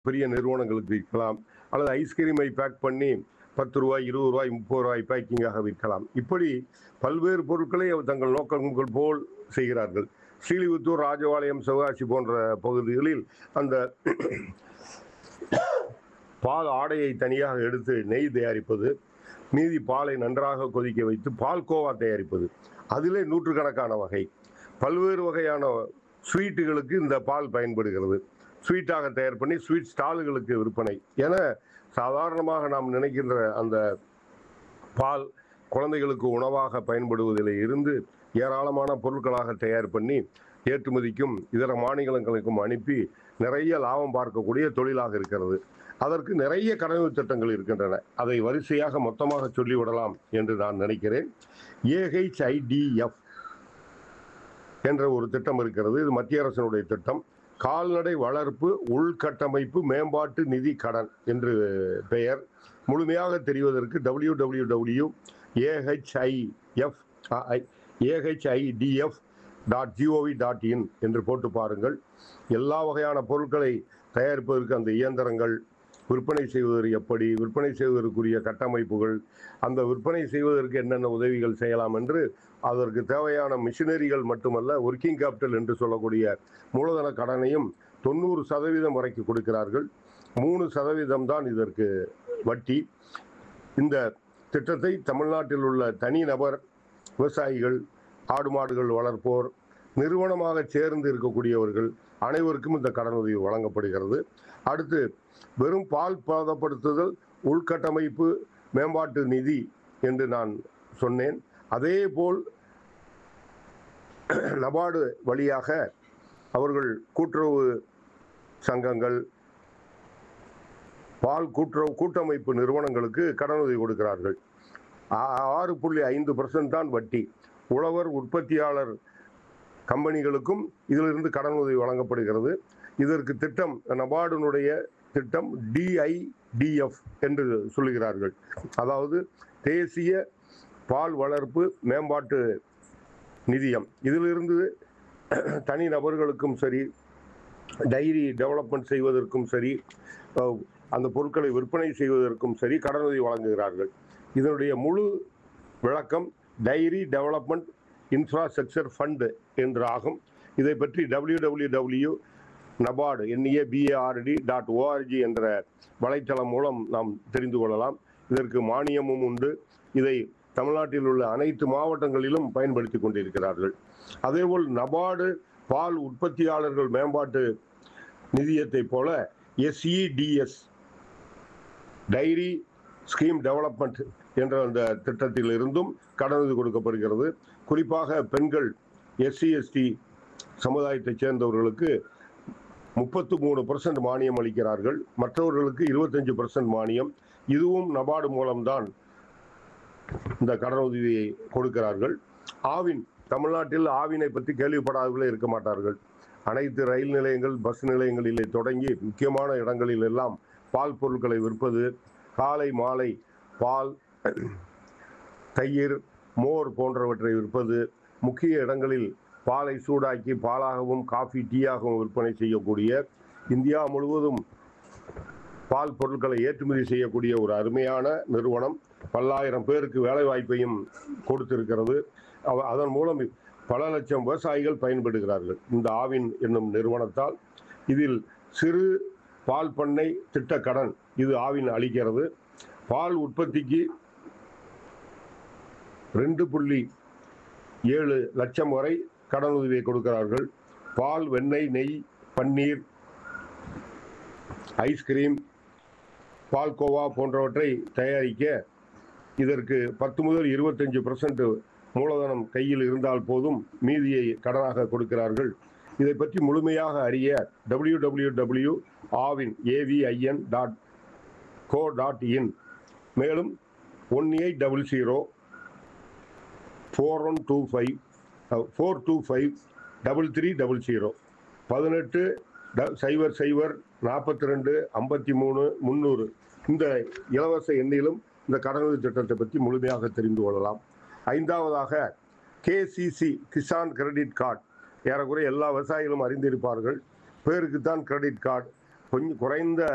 பெரிய நிறுவனங்களுக்கு விற்கலாம் அல்லது ஐஸ்கிரீமை பேக் பண்ணி பத்து ரூபாய் இருபது ரூபாய் முப்பது ரூபாய் பேக்கிங்காக விற்கலாம் இப்படி பல்வேறு பொருட்களை தங்கள் நோக்கங்கள் போல் செய்கிறார்கள் ஸ்ரீலிபுத்தூர் ராஜபாளையம் சிவகாசி போன்ற பகுதிகளில் அந்த பால் ஆடையை தனியாக எடுத்து நெய் தயாரிப்பது மீதி பாலை நன்றாக கொதிக்க வைத்து பால்கோவா தயாரிப்பது அதிலே நூற்றுக்கணக்கான வகை பல்வேறு வகையான ஸ்வீட்டுகளுக்கு இந்த பால் பயன்படுகிறது ஸ்வீட்டாக தயார் பண்ணி ஸ்வீட் ஸ்டாலுகளுக்கு விற்பனை என சாதாரணமாக நாம் நினைக்கின்ற அந்த பால் குழந்தைகளுக்கு உணவாக பயன்படுவதில் இருந்து ஏராளமான பொருட்களாக தயார் பண்ணி ஏற்றுமதிக்கும் இதர மாநிலங்களுக்கும் அனுப்பி நிறைய லாபம் பார்க்கக்கூடிய தொழிலாக இருக்கிறது அதற்கு நிறைய கடமை திட்டங்கள் இருக்கின்றன அதை வரிசையாக மொத்தமாக சொல்லிவிடலாம் என்று நான் நினைக்கிறேன் ஏஹெச்ஐடிஎஃப் என்ற ஒரு திட்டம் இருக்கிறது இது மத்திய அரசினுடைய திட்டம் கால்நடை வளர்ப்பு உள்கட்டமைப்பு மேம்பாட்டு நிதி கடன் என்று பெயர் முழுமையாக தெரிவதற்கு W W W AHIF AHIDF dot GOV dot in என்று போட்டு பாருங்கள் எல்லா வகையான பொருட்களை தயாரிப்பதற்கு அந்த இயந்திரங்கள் விற்பனை செய்வது எப்படி விற்பனை செய்வதற்குரிய கட்டமைப்புகள் அந்த விற்பனை செய்வதற்கு என்னென்ன உதவிகள் செய்யலாம் என்று அதற்கு தேவையான மிஷினரிகள் மட்டுமல்ல ஒர்க்கிங் கேபிட்டல் என்று சொல்லக்கூடிய மூலதன கடனையும் தொண்ணூறு சதவீதம் வரைக்கும் கொடுக்கிறார்கள் மூணு சதவீதம் தான் இதற்கு வட்டி இந்த திட்டத்தை தமிழ்நாட்டில் உள்ள தனிநபர் விவசாயிகள் ஆடு மாடுகள் வளர்ப்போர் நிறுவனமாக சேர்ந்து இருக்கக்கூடியவர்கள் அனைவருக்கும் இந்த கடனுதவி வழங்கப்படுகிறது அடுத்து வெறும் பால் பதப்படுத்துதல் உள்கட்டமைப்பு மேம்பாட்டு நிதி என்று நான் சொன்னேன் அதே போல் நபார்டு வழியாக அவர்கள் கூட்டுறவு சங்கங்கள் பால் கூட்டுறவு கூட்டமைப்பு நிறுவனங்களுக்கு கடனுதவி கொடுக்கிறார்கள் ஆ- ஆறு புள்ளி ஐந்து பர்சன்ட் தான் வட்டி உழவர் உற்பத்தியாளர் கம்பெனிகளுக்கும் இதிலிருந்து கடனுதவி வழங்கப்படுகிறது இதற்கு திட்டம் நபார்டினுடைய திட்டம் டிஐடிஎஃப் என்று சொல்லுகிறார்கள் அதாவது தேசிய பால் வளர்ப்பு மேம்பாட்டு நிதியம் இதிலிருந்து தனி நபர்களுக்கும் சரி டைரி டெவலப்மெண்ட் செய்வதற்கும் சரி அஹ், அந்த பொருட்களை விற்பனை செய்வதற்கும் சரி கடனுதவி வழங்குகிறார்கள் இதனுடைய முழு விளக்கம் டைரி டெவலப்மெண்ட் இன்ஃப்ராஸ்ட்ரக்சர் ஃபண்டு என்று ஆகும் இதை பற்றி W W W NABARD NA BARD dot ORG என்ற வலைத்தளம் மூலம் நாம் தெரிந்து கொள்ளலாம் இதற்கு மானியமும் உண்டு இதை தமிழ்நாட்டில் உள்ள அனைத்து மாவட்டங்களிலும் பயன்படுத்தி கொண்டிருக்கிறார்கள் அதேபோல் நபார்டு பால் உற்பத்தியாளர்கள் மேம்பாட்டு நிதியத்தைப் போல எஸ்இடிஎஸ் டைரி ஸ்கீம் டெவலப்மெண்ட் என்ற அந்த திட்டத்தில் இருந்தும் கடனுதவி கொடுக்கப்படுகிறது குறிப்பாக பெண்கள் எஸ்சி எஸ்டி சமுதாயத்தைச் சேர்ந்தவர்களுக்கு முப்பத்து மூணு பர்சன்ட் மானியம் அளிக்கிறார்கள் மற்றவர்களுக்கு இருபத்தஞ்சு பர்சன்ட் மானியம் இதுவும் நபார்டு மூலம்தான் இந்த கடனுதவியை கொடுக்கிறார்கள் ஆவின் தமிழ்நாட்டில் ஆவினை பற்றி கேள்விப்படாதவர்களே இருக்க மாட்டார்கள் அனைத்து ரயில் நிலையங்கள் பஸ் நிலையங்களிலே தொடங்கி முக்கியமான இடங்களில் எல்லாம் பால் பொருட்களை விற்பது காலை மாலை பால் தயிர் மோர் போன்றவற்றை விற்பது முக்கிய இடங்களில் பாலை சூடாக்கி பாலாகவும் காஃபி டீயாகவும் விற்பனை செய்யக்கூடிய இந்தியா முழுவதும் பால் பொருட்களை ஏற்றுமதி செய்யக்கூடிய ஒரு அருமையான நிறுவனம் பல்லாயிரம் பேருக்கு வேலை வாய்ப்பையும் கொடுத்திருக்கிறது அவ- அதன் மூலம் பல லட்சம் விவசாயிகள் பயன்படுகிறார்கள் இந்த ஆவின் என்னும் நிறுவனத்தால் இதில் சிறு பால் பண்ணை திட்ட கடன் இது ஆவின் அளிக்கிறது பால் உற்பத்திக்கு ரெண்டு புள்ளி ஏழு லட்சம் வரை கடனுதவியை கொடுக்கிறார்கள் பால் வெண்ணெய் நெய் பன்னீர் ஐஸ்கிரீம் பால்கோவா போன்றவற்றை தயாரிக்க இதற்கு பத்து முதல் இருபத்தஞ்சு பர்சன்ட் மூலதனம் கையில் இருந்தால் போதும் மீதியை கடனாக கொடுக்கிறார்கள் இதை பற்றி முழுமையாக அறிய W W W Aavin AVIN dot co dot in மேலும் one eight double zero four one two five four two five double three double zero பதினெட்டு ட- சைபர் சைபர் நாற்பத்தி ரெண்டு ஐம்பத்தி மூணு முந்நூறு இந்த இலவச எண்ணிலும் இந்த கடனுதவி திட்டத்தை பற்றி முழுமையாக தெரிந்து கொள்ளலாம் ஐந்தாவதாக கேசிசி கிசான் கிரெடிட் கார்டு ஏறக்குறைய எல்லா விவசாயிகளும் அறிந்திருப்பார்கள் பேருக்குத்தான் கிரெடிட் கார்டு கொஞ்சம் குறைந்த